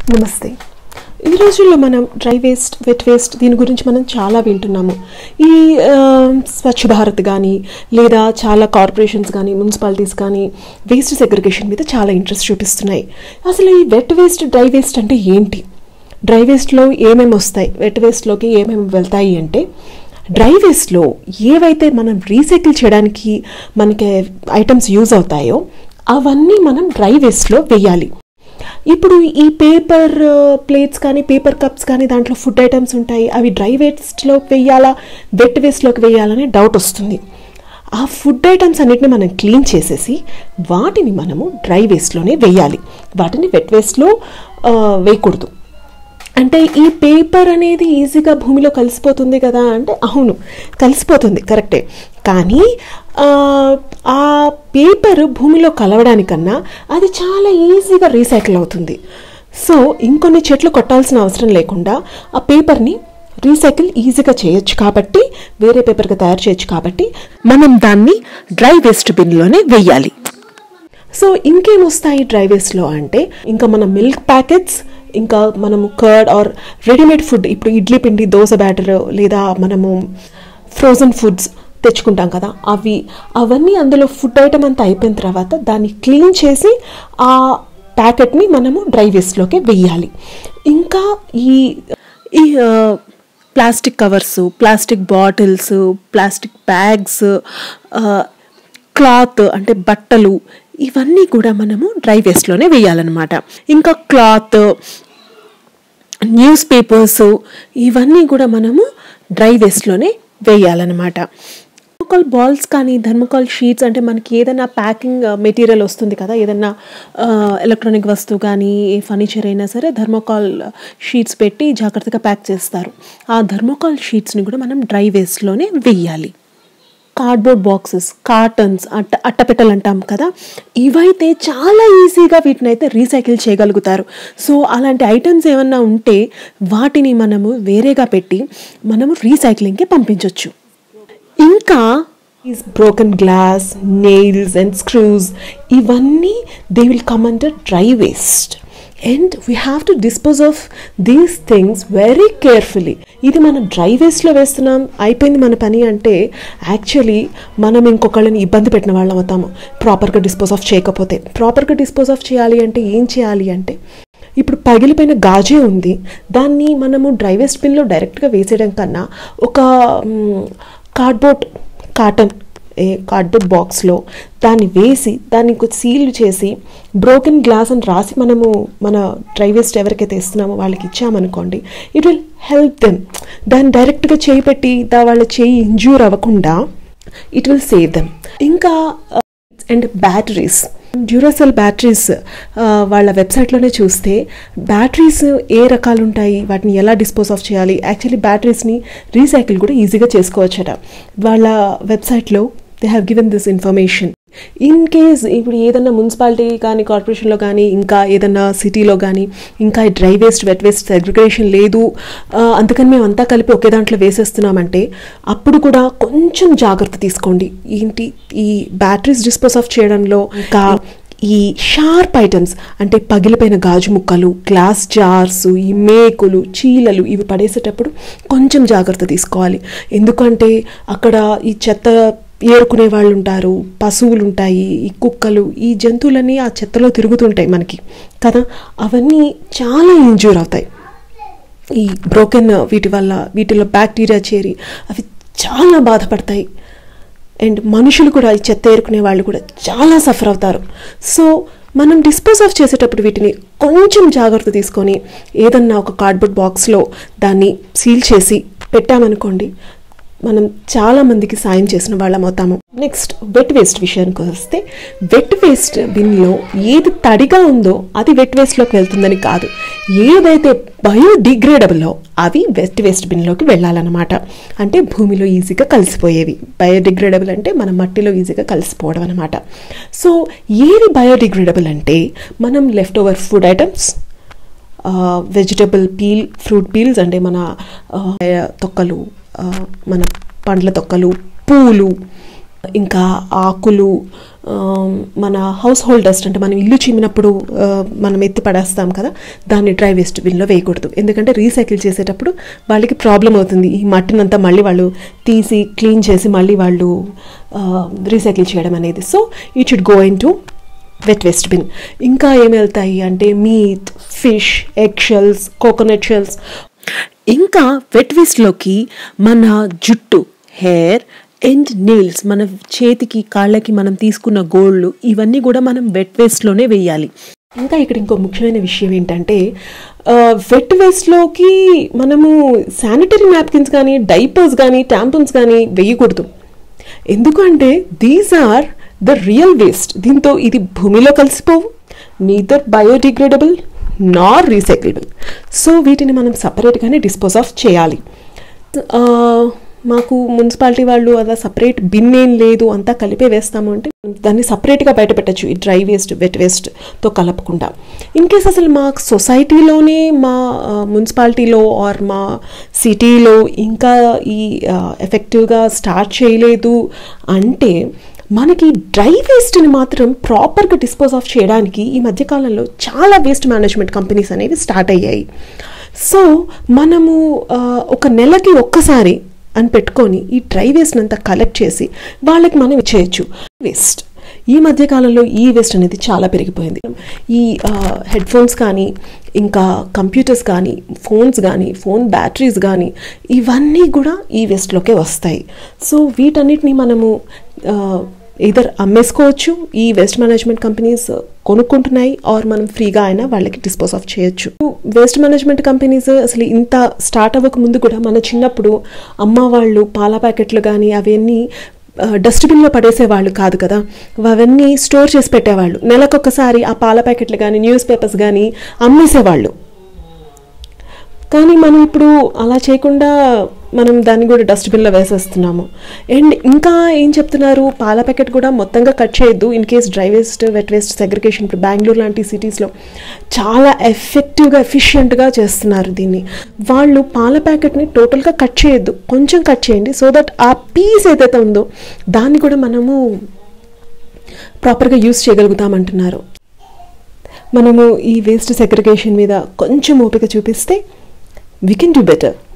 నమస్తే ఈ రోజుల్లో మనం డ్రై వేస్ట్ వెట్ వేస్ట్ దీని గురించి మనం చాలా వింటున్నాము ఈ ఆ, స్వచ్ఛ భారత్ కానీ లేదా చాలా కార్పొరేషన్స్ కానీ మున్సిపాలిటీస్ కానీ వేస్ట్ సెగ్రిగేషన్ మీద చాలా ఇంట్రెస్ట్ చూపిస్తున్నాయి అసలు ఈ వెట్ వేస్ట్ డ్రై వేస్ట్ అంటే ఏంటి డ్రై వేస్ట్లో ఏమేమి వస్తాయి వెట్ వేస్ట్లోకి ఏమేమి వెళ్తాయి అంటే డ్రై వేస్ట్లో ఏవైతే మనం రీసైకిల్ చేయడానికి మనకి ఐటమ్స్ యూజ్ అవుతాయో అవన్నీ మనం డ్రై వేస్ట్లో వేయాలి ఇప్పుడు ఈ పేపర్ ప్లేట్స్ కానీ పేపర్ కప్స్ కానీ దాంట్లో ఫుడ్ ఐటమ్స్ ఉంటాయి అవి డ్రై వేస్ట్లోకి వేయాలా వెట్ వేస్ట్లోకి వేయాలనే డౌట్ వస్తుంది ఆ ఫుడ్ ఐటమ్స్ అన్నిటిని మనం క్లీన్ చేసేసి వాటిని మనము డ్రై వేస్ట్లోనే వేయాలి వాటిని వెట్ వేస్ట్లో ఆ, వేయకూడదు అంటే ఈ పేపర్ అనేది ఈజీగా భూమిలో కలిసిపోతుంది కదా అంటే అవును కలిసిపోతుంది కరెక్టే కానీ ఆ, ఆ పేపర్ భూమిలో కలవడానికన్నా అది చాలా ఈజీగా రీసైకిల్ అవుతుంది సో ఇంకొన్ని చెట్లు కొట్టాల్సిన అవసరం లేకుండా ఆ పేపర్ని రీసైకిల్ ఈజీగా చేయొచ్చు కాబట్టి వేరే పేపర్గా తయారు చేయొచ్చు కాబట్టి మనం దాన్ని డ్రై వేస్ట్ బిన్లోనే వెయ్యాలి సో ఇంకేం వస్తాయి డ్రై వేస్ట్లో అంటే ఇంకా మన మిల్క్ ప్యాకెట్స్ ఇంకా మనము కర్డ్ ఆర్ రెడీమేడ్ ఫుడ్ ఇప్పుడు ఇడ్లీ పిండి దోశ బ్యాటర్ లేదా మనము ఫ్రోజన్ ఫుడ్స్ తెచ్చుకుంటాం కదా అవి అవన్నీ అందులో ఫుడ్ ఐటమ్ అంతా అయిపోయిన తర్వాత దాన్ని క్లీన్ చేసి ఆ ప్యాకెట్ని మనము డ్రై వేస్ట్లోకి వెయ్యాలి ఇంకా ఈ ఈ ఆ, plastic covers plastic bottles plastic bags cloth అంటే బట్టలు ఇవన్నీ కూడా మనము డ్రై వేస్ట్లోనే వేయాలన్నమాట ఇంకా క్లాత్ న్యూస్ పేపర్స్ ఇవన్నీ కూడా మనము డ్రై వేస్ట్లోనే వేయాలన్నమాట థర్మోకాల్ బాల్స్ కానీ థర్మోకాల్ షీట్స్ అంటే మనకి ఏదైనా ప్యాకింగ్ మెటీరియల్ వస్తుంది కదా ఏదైనా ఎలక్ట్రానిక్ వస్తువు కానీ ఏ ఫర్నిచర్ అయినా సరే థర్మోకాల్ షీట్స్ పెట్టి జాగ్రత్తగా ప్యాక్ చేస్తారు ఆ థర్మోకాల్ షీట్స్ని కూడా మనం డ్రై వేస్ట్లోనే వేయాలి కార్డ్బోర్డ్ బాక్సెస్ కార్టన్స్ అట్ట అట్టపెట్టలు అంటాం కదా ఇవైతే చాలా ఈజీగా వీటిని అయితే రీసైకిల్ చేయగలుగుతారు సో అలాంటి ఐటమ్స్ ఏమన్నా ఉంటే వాటిని మనము వేరేగా పెట్టి మనము రీసైక్లింగ్కి పంపించవచ్చు ఇంకా is broken glass nails and screws ఇవన్నీ they will come under dry waste and we have to dispose of these things very carefully ఇది మనం డ్రై వేస్ట్లో వేస్తున్నాం అయిపోయింది మన పని అంటే యాక్చువల్లీ మనం ఇంకొకళ్ళని ఇబ్బంది పెట్టిన వాళ్ళం అవుతాము ప్రాపర్గా డిస్పోజ్ ఆఫ్ చేయకపోతే ప్రాపర్గా డిస్పోజ్ ఆఫ్ చేయాలి అంటే ఏం చేయాలి అంటే ఇప్పుడు పగిలిపోయిన గాజే ఉంది దాన్ని మనము డ్రై వేస్ట్ బిన్లో డైరెక్ట్గా వేసేయడం కన్నా ఒక మ్, కార్డ్బోర్డ్ కాటన్ ఏ కార్డ్బోర్డ్ బాక్స్లో దాన్ని వేసి దాన్ని కొంచెం సీల్ చేసి బ్రోకెన్ గ్లాస్ అని రాసి మనము మన డ్రై వేస్ట్ ఎవరికైతే ఇస్తున్నామో వాళ్ళకి ఇచ్చామనుకోండి ఇట్ విల్ హెల్ప్ దెమ్ దాన్ని డైరెక్ట్గా చేయి పెట్టి దా వాళ్ళ చేయి ఇంజ్యూర్ అవ్వకుండా ఇట్ విల్ సేవ్ దెమ్ ఇంకా అండ్ బ్యాటరీస్ డ్యూరాసెల్ బ్యాటరీస్ వాళ్ళ వెబ్సైట్లోనే చూస్తే బ్యాటరీస్ ఏ రకాలు ఉంటాయి వాటిని ఎలా డిస్పోజ్ ఆఫ్ చేయాలి యాక్చువల్లీ బ్యాటరీస్ని రీసైకిల్ కూడా ఈజీగా చేసుకోవచ్చట వాళ్ళ వెబ్సైట్లో they have given this information in case ఇప్పుడు ఏదన్నా మున్సిపాలిటీ కానీ కార్పొరేషన్లో కానీ ఇంకా ఏదన్నా సిటీలో కానీ ఇంకా ఈ dry waste wet waste segregation లేదు ఆ, అందుకని మేము అంతా కలిపి ఒకే దాంట్లో వేసేస్తున్నామంటే అప్పుడు కూడా కొంచెం జాగ్రత్త తీసుకోండి ఏంటి ఈ బ్యాటరీస్ డిస్పోజ్ ఆఫ్ చేయడంలో ఇంకా ఈ షార్ప్ ఐటమ్స్ అంటే పగిలిపోయిన గాజు ముక్కలు గ్లాస్ జార్స్ ఈ మేకులు చీలలు ఇవి పడేసేటప్పుడు కొంచెం జాగ్రత్త తీసుకోవాలి ఎందుకంటే అక్కడ ఈ చెత్త ఏరుకునే వాళ్ళు ఉంటారు పశువులు ఉంటాయి ఈ కుక్కలు ఈ జంతువులన్నీ ఆ చెత్తలో తిరుగుతుంటాయి మనకి కదా అవన్నీ చాలా ఇంజ్యూర్ అవుతాయి ఈ బ్రోకెన్ వీటి వల్ల వీటిలో బ్యాక్టీరియా చేరి అవి చాలా బాధపడతాయి అండ్ మనుషులు కూడా ఈ చెత్త ఏరుకునే వాళ్ళు కూడా చాలా సఫర్ అవుతారు సో మనం డిస్పోజ్ ఆఫ్ చేసేటప్పుడు వీటిని కొంచెం జాగ్రత్త తీసుకొని ఏదన్నా ఒక కార్డ్బోర్డ్ బాక్స్లో దాన్ని సీల్ చేసి పెట్టామనుకోండి మనం చాలా మందికి సాయం చేసిన వాళ్ళం అవుతాము నెక్స్ట్ వెట్ వేస్ట్ విషయానికి వస్తే వెట్ వేస్ట్ బిన్లో ఏది తడిగా ఉందో అది వెట్ వేస్ట్లోకి వెళ్తుందని కాదు ఏదైతే బయోడిగ్రేడబుల్లో అవి వెట్ వేస్ట్ బిన్లోకి వెళ్ళాలన్నమాట అంటే భూమిలో ఈజీగా కలిసిపోయేవి బయోడిగ్రేడబుల్ అంటే మన మట్టిలో ఈజీగా కలిసిపోవడం అనమాట సో ఏది బయోడిగ్రేడబుల్ అంటే మనం leftover food items vegetable peel fruit peels అంటే మన ఆ, తొక్కలు ఆ, మన పండ్ల తొక్కలు పూలు ఇంకా ఆకులు ఆ, మన హౌస్ హోల్డ్ డస్ట్ అంటే మనం ఇల్లు చిమ్మినప్పుడు ఆ, మనం ఎత్తి పడేస్తాం కదా దాన్ని డ్రై వేస్ట్ బిన్లో వేయకూడదు ఎందుకంటే రీసైకిల్ చేసేటప్పుడు వాళ్ళకి ప్రాబ్లం అవుతుంది ఈ మట్టినంతా మళ్ళీ వాళ్ళు తీసి క్లీన్ చేసి మళ్ళీ వాళ్ళు రీసైకిల్ చేయడం అనేది so it should go into wet waste bin ఇంకా ఏమి వెళ్తాయి అంటే meat fish egg shells coconut shells ఇంకా వెట్ వేస్ట్లోకి మన జుట్టు హెయిర్ అండ్ నెయిల్స్ మన చేతికి కాళ్ళకి మనం తీసుకున్న గోళ్ళు ఇవన్నీ కూడా మనం వెట్ వేస్ట్లోనే వేయాలి ఇంకా ఇక్కడ ఇంకో ముఖ్యమైన విషయం ఏంటంటే వెట్ వేస్ట్లోకి మనము శానిటరీ నాప్కిన్స్ కానీ డైపర్స్ కానీ ట్యాంపన్స్ కానీ వేయకూడదు ఎందుకంటే these are the real waste దీంతో ఇది భూమిలో కలిసిపోవు neither biodegradable nor recyclable so వీటిని మనం సపరేట్గానే డిస్పోజ్ ఆఫ్ చేయాలి ఆ, మాకు మున్సిపాలిటీ వాళ్ళు అలా సపరేట్ బిన్ ఏం లేదు అంతా కలిపే వేస్తాము అంటే దాన్ని సపరేట్గా బయట పెట్టచ్చు ఈ డ్రై వేస్ట్ వెట్ వేస్ట్తో కలపకుండా ఇన్ కేస్ అసలు మా సొసైటీలోనే మా ఆ, మున్సిపాలిటీలో ఆర్ మా సిటీలో ఇంకా ఈ ఎఫెక్టివ్గా స్టార్ట్ చేయలేదు అంటే మనకి డ్రై వేస్ట్ని మాత్రం ప్రాపర్గా డిస్పోజ్ ఆఫ్ చేయడానికి ఈ మధ్యకాలంలో చాలా వేస్ట్ మేనేజ్మెంట్ కంపెనీస్ అనేవి స్టార్ట్ అయ్యాయి సో మనము ఆ, ఒక నెలకి ఒక్కసారి అని పెట్టుకొని ఈ డ్రై వేస్ట్ని అంతా కలెక్ట్ చేసి వాళ్ళకి మనం ఇచ్చేయచ్చు వేస్ట్ ఈ మధ్య కాలంలో ఈ వేస్ట్ అనేది చాలా పెరిగిపోయింది ఈ హెడ్ ఫోన్స్ కానీ ఇంకా కంప్యూటర్స్ కానీ ఫోన్స్ కానీ ఫోన్ బ్యాటరీస్ కానీ ఇవన్నీ కూడా ఈ వేస్ట్లోకే వస్తాయి సో వీటన్నిటిని మనము ఇదర్ అమ్మేసుకోవచ్చు ఈ వేస్ట్ మేనేజ్మెంట్ కంపెనీస్ కొనుక్కుంటున్నాయి ఆర్ మనం ఫ్రీగా అయినా వాళ్ళకి డిస్పోజ్ ఆఫ్ చేయొచ్చు వేస్ట్ మేనేజ్మెంట్ కంపెనీస్ అసలు ఇంత స్టార్ట్ అవ్వక ముందు కూడా మన చిన్నప్పుడు అమ్మ వాళ్ళు పాల ప్యాకెట్లు కానీ అవన్నీ డస్ట్బిన్లో పడేసేవాళ్ళు కాదు కదా అవన్నీ స్టోర్ చేసి పెట్టేవాళ్ళు నెలకొకసారి ఆ పాల ప్యాకెట్లు కానీ న్యూస్ పేపర్స్ కానీ అమ్మేసేవాళ్ళు కానీ మనం ఇప్పుడు అలా చేయకుండా మనం దాన్ని కూడా డస్ట్బిన్లో వేసేస్తున్నాము అండ్ ఇంకా ఏం చెప్తున్నారు పాల ప్యాకెట్ కూడా మొత్తంగా కట్ చేయొద్దు in case dry waste wet waste segregation ఇప్పుడు బెంగళూరు లాంటి సిటీస్లో చాలా ఎఫెక్టివ్గా ఎఫిషియెంట్గా చేస్తున్నారు దీన్ని వాళ్ళు పాల ప్యాకెట్ని టోటల్గా కట్ చేయొద్దు కొంచెం కట్ చేయండి సో దట్ ఆ పీస్ ఏదైతే ఉందో దాన్ని కూడా మనము ప్రాపర్గా యూస్ చేయగలుగుతామంటున్నారు మనము ఈ వేస్ట్ సెగ్రిగేషన్ మీద కొంచెం ఓపిక చూపిస్తే వీ కెన్ డూ బెటర్